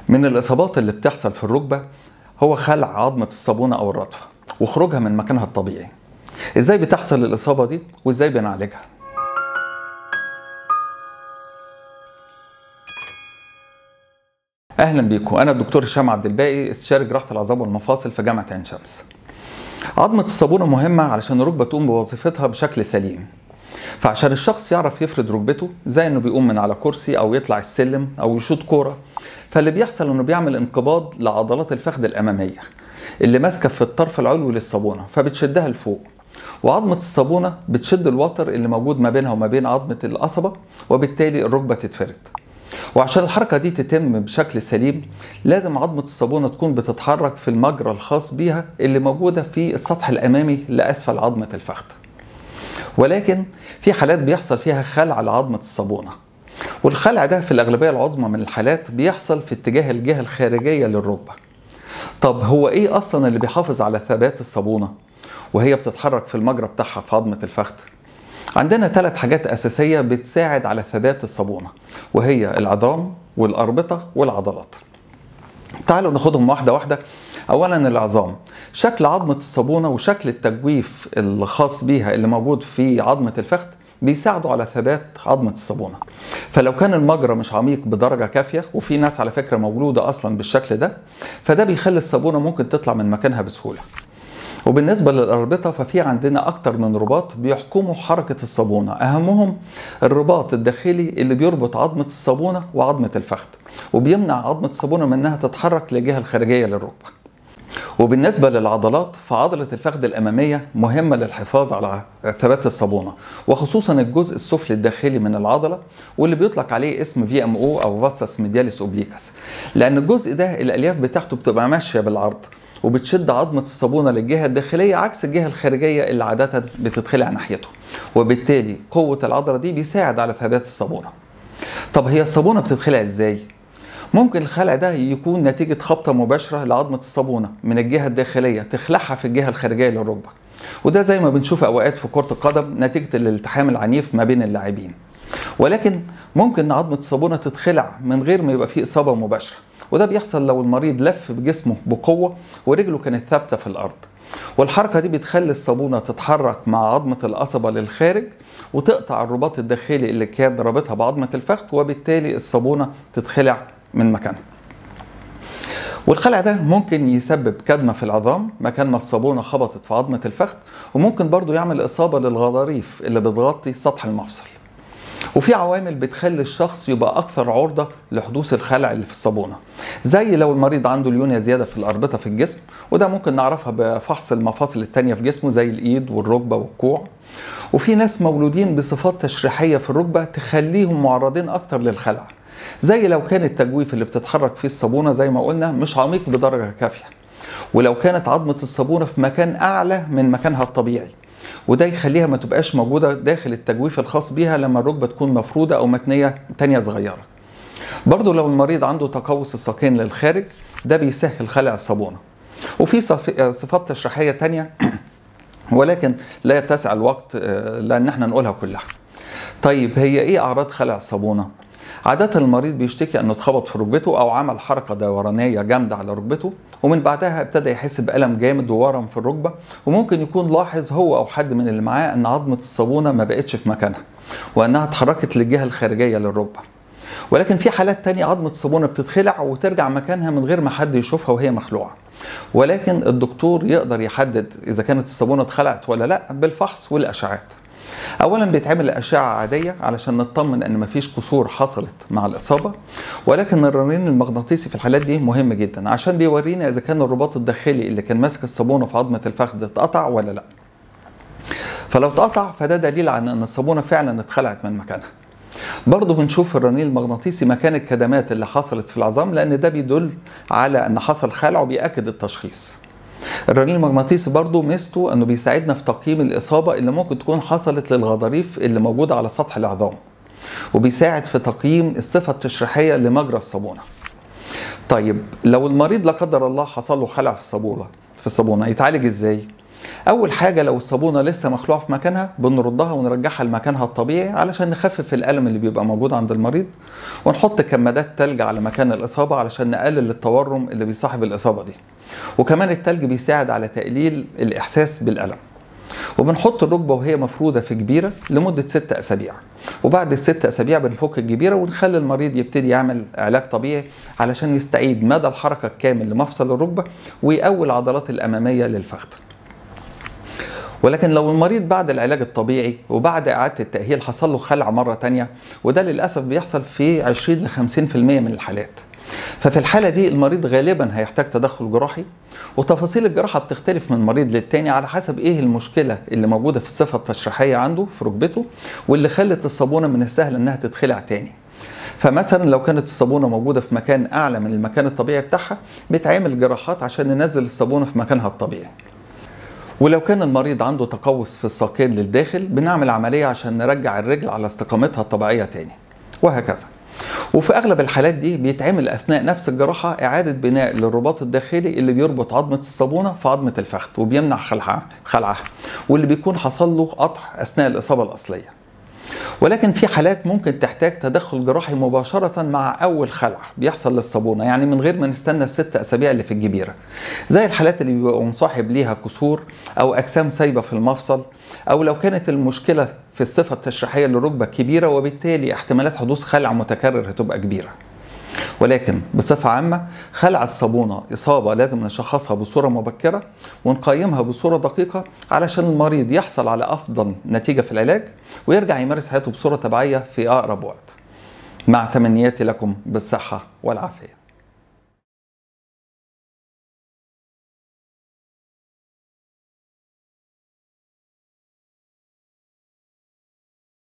من الإصابات اللي بتحصل في الركبة هو خلع عظمة الصابونة أو الرطفة وخروجها من مكانها الطبيعي إزاي بتحصل الإصابة دي وإزاي بنعالجها اهلا بيكم انا الدكتور هشام عبد الباقي استشاري جراحه العظام والمفاصل في جامعه عين شمس عظمه الصابونه مهمه علشان الركبه تقوم بوظيفتها بشكل سليم فعشان الشخص يعرف يفرد ركبته زي انه بيقوم من على كرسي او يطلع السلم او يشوط كوره فاللي بيحصل انه بيعمل انقباض لعضلات الفخذ الاماميه اللي ماسكه في الطرف العلوي للصابونه فبتشدها لفوق وعظمة الصابونة بتشد الوتر اللي موجود ما بينها وما بين عظمة القصبة وبالتالي الركبة تتفرد وعشان الحركة دي تتم بشكل سليم لازم عظمة الصابونة تكون بتتحرك في المجرى الخاص بيها اللي موجودة في السطح الأمامي لأسفل عظمة الفخذ ولكن في حالات بيحصل فيها خلع لعظمة الصابونة والخلع ده في الأغلبية العظمى من الحالات بيحصل في اتجاه الجهة الخارجية للركبة طب هو ايه اصلا اللي بيحافظ على ثبات الصابونة وهي بتتحرك في المجرى بتاعها في عظمة الفخذ عندنا ثلاث حاجات أساسية بتساعد على ثبات الصابونة وهي العظام والأربطة والعضلات تعالوا ناخدهم واحدة واحدة أولا العظام شكل عظمة الصابونة وشكل التجويف الخاص بيها اللي موجود في عظمة الفخذ بيساعدوا على ثبات عظمة الصابونة فلو كان المجرى مش عميق بدرجة كافية وفي ناس على فكرة مولودة أصلا بالشكل ده فده بيخلي الصابونة ممكن تطلع من مكانها بسهولة وبالنسبة للأربطة ففي عندنا أكتر من رباط بيحكموا حركة الصابونة أهمهم الرباط الداخلي اللي بيربط عظمة الصابونة وعظمة الفخذ وبيمنع عظمة الصابونة من أنها تتحرك للجهة الخارجية للركبة وبالنسبة للعضلات فعضلة الفخذ الأمامية مهمة للحفاظ على ثبات الصابونة وخصوصا الجزء السفلي الداخلي من العضلة واللي بيطلق عليه اسم في ام او أو فاسس ميدياليس اوبليكس لأن الجزء ده الألياف بتاعته بتبقى ماشية بالعرض وبتشد عظمة الصابونة للجهة الداخلية عكس الجهة الخارجية اللي عادة بتتخلع ناحيته وبالتالي قوة العضلة دي بيساعد على ثبات الصابونة طب هي الصابونة بتتخلع ازاي؟ ممكن الخلع ده يكون نتيجة خبطة مباشرة لعظمة الصابونة من الجهة الداخلية تخلعها في الجهة الخارجية للركبة وده زي ما بنشوف أوقات في كرة القدم نتيجة الالتحام العنيف ما بين اللاعبين ولكن ممكن عظمة الصابونة تتخلع من غير ما يبقى فيه إصابة مباشرة وده بيحصل لو المريض لف بجسمه بقوة ورجله كانت ثابتة في الأرض والحركة دي بتخلي الصابونة تتحرك مع عظمة القصبة للخارج وتقطع الرباط الداخلي اللي كان رابطها بعظمة الفخذ وبالتالي الصابونة تتخلع من مكانها والخلع ده ممكن يسبب كدمة في العظام مكان ما الصابونة خبطت في عظمة الفخذ وممكن برضو يعمل إصابة للغضاريف اللي بتغطي سطح المفصل وفي عوامل بتخلي الشخص يبقى اكثر عرضه لحدوث الخلع اللي في الصابونه زي لو المريض عنده ليونيا زياده في الاربطه في الجسم وده ممكن نعرفها بفحص المفاصل التانية في جسمه زي الايد والركبه والكوع وفي ناس مولودين بصفات تشريحيه في الركبه تخليهم معرضين اكتر للخلع زي لو كان التجويف اللي بتتحرك فيه الصابونه زي ما قلنا مش عميق بدرجه كافيه ولو كانت عظمه الصابونه في مكان اعلى من مكانها الطبيعي وده يخليها ما تبقاش موجودة داخل التجويف الخاص بيها لما الركبة تكون مفرودة أو متنية تانية صغيرة برضو لو المريض عنده تقوس الساقين للخارج ده بيسهل خلع الصابونة وفي صفات تشريحية تانية ولكن لا يتسع الوقت لأن احنا نقولها كلها طيب هي ايه أعراض خلع الصابونة؟ عادة المريض بيشتكي انه اتخبط في ركبته او عمل حركة دورانية جامدة على ركبته ومن بعدها ابتدى يحس بألم جامد وورم في الركبة وممكن يكون لاحظ هو او حد من اللي معاه ان عظمة الصابونة ما بقتش في مكانها وانها اتحركت للجهة الخارجية للركبة ولكن في حالات تانية عظمة الصابونة بتتخلع وترجع مكانها من غير ما حد يشوفها وهي مخلوعة ولكن الدكتور يقدر يحدد اذا كانت الصابونة اتخلعت ولا لا بالفحص والاشعات اولا بيتعمل اشعه عاديه علشان نطمن ان مفيش كسور حصلت مع الاصابه ولكن الرنين المغناطيسي في الحالات دي مهم جدا عشان بيورينا اذا كان الرباط الداخلي اللي كان ماسك الصابونه في عظمه الفخذ اتقطع ولا لا فلو اتقطع فده دليل على ان الصابونه فعلا اتخلعت من مكانها برضه بنشوف الرنين المغناطيسي مكان الكدمات اللي حصلت في العظام لان ده بيدل على ان حصل خلع وبيأكد التشخيص الرنين المغناطيسي برضه ميزته انه بيساعدنا في تقييم الاصابه اللي ممكن تكون حصلت للغضاريف اللي موجوده على سطح العظام وبيساعد في تقييم الصفه التشريحيه لمجرى الصابونه طيب لو المريض لا قدر الله حصل له خلع في الصابونه في الصابونه يتعالج ازاي اول حاجه لو الصابونه لسه مخلوعه في مكانها بنردها ونرجعها لمكانها الطبيعي علشان نخفف الالم اللي بيبقى موجود عند المريض ونحط كمادات تلج على مكان الاصابه علشان نقلل التورم اللي بيصاحب الاصابه دي وكمان التلج بيساعد على تقليل الاحساس بالالم وبنحط الركبه وهي مفروده في جبيره لمده ست اسابيع وبعد الست اسابيع بنفك الجبيره ونخلي المريض يبتدي يعمل علاج طبيعي علشان يستعيد مدى الحركه الكامل لمفصل الركبه ويقوي العضلات الاماميه للفخذ ولكن لو المريض بعد العلاج الطبيعي وبعد إعادة التأهيل حصل له خلع مرة تانية وده للأسف بيحصل في 20 ل 50% من الحالات ففي الحالة دي المريض غالبا هيحتاج تدخل جراحي وتفاصيل الجراحة بتختلف من مريض للتاني على حسب ايه المشكلة اللي موجودة في الصفة التشريحية عنده في ركبته واللي خلت الصابونة من السهل انها تتخلع تاني فمثلا لو كانت الصابونه موجوده في مكان اعلى من المكان الطبيعي بتاعها بيتعمل جراحات عشان ننزل الصابونه في مكانها الطبيعي ولو كان المريض عنده تقوس في الساقين للداخل بنعمل عمليه عشان نرجع الرجل على استقامتها الطبيعيه تاني وهكذا وفي اغلب الحالات دي بيتعمل اثناء نفس الجراحه اعاده بناء للرباط الداخلي اللي بيربط عظمه الصابونه في عظمه الفخذ وبيمنع خلعها خلعها واللي بيكون حصل له قطع اثناء الاصابه الاصليه ولكن في حالات ممكن تحتاج تدخل جراحي مباشرة مع أول خلع بيحصل للصابونة يعني من غير ما نستنى الست أسابيع اللي في الجبيرة زي الحالات اللي بيبقى مصاحب ليها كسور أو أجسام سايبة في المفصل أو لو كانت المشكلة في الصفة التشريحية للركبة كبيرة وبالتالي احتمالات حدوث خلع متكرر هتبقى كبيرة ولكن بصفة عامة خلع الصابونة إصابة لازم نشخصها بصورة مبكرة ونقيمها بصورة دقيقة علشان المريض يحصل على أفضل نتيجة في العلاج ويرجع يمارس حياته بصورة طبيعية في أقرب وقت مع تمنياتي لكم بالصحة والعافية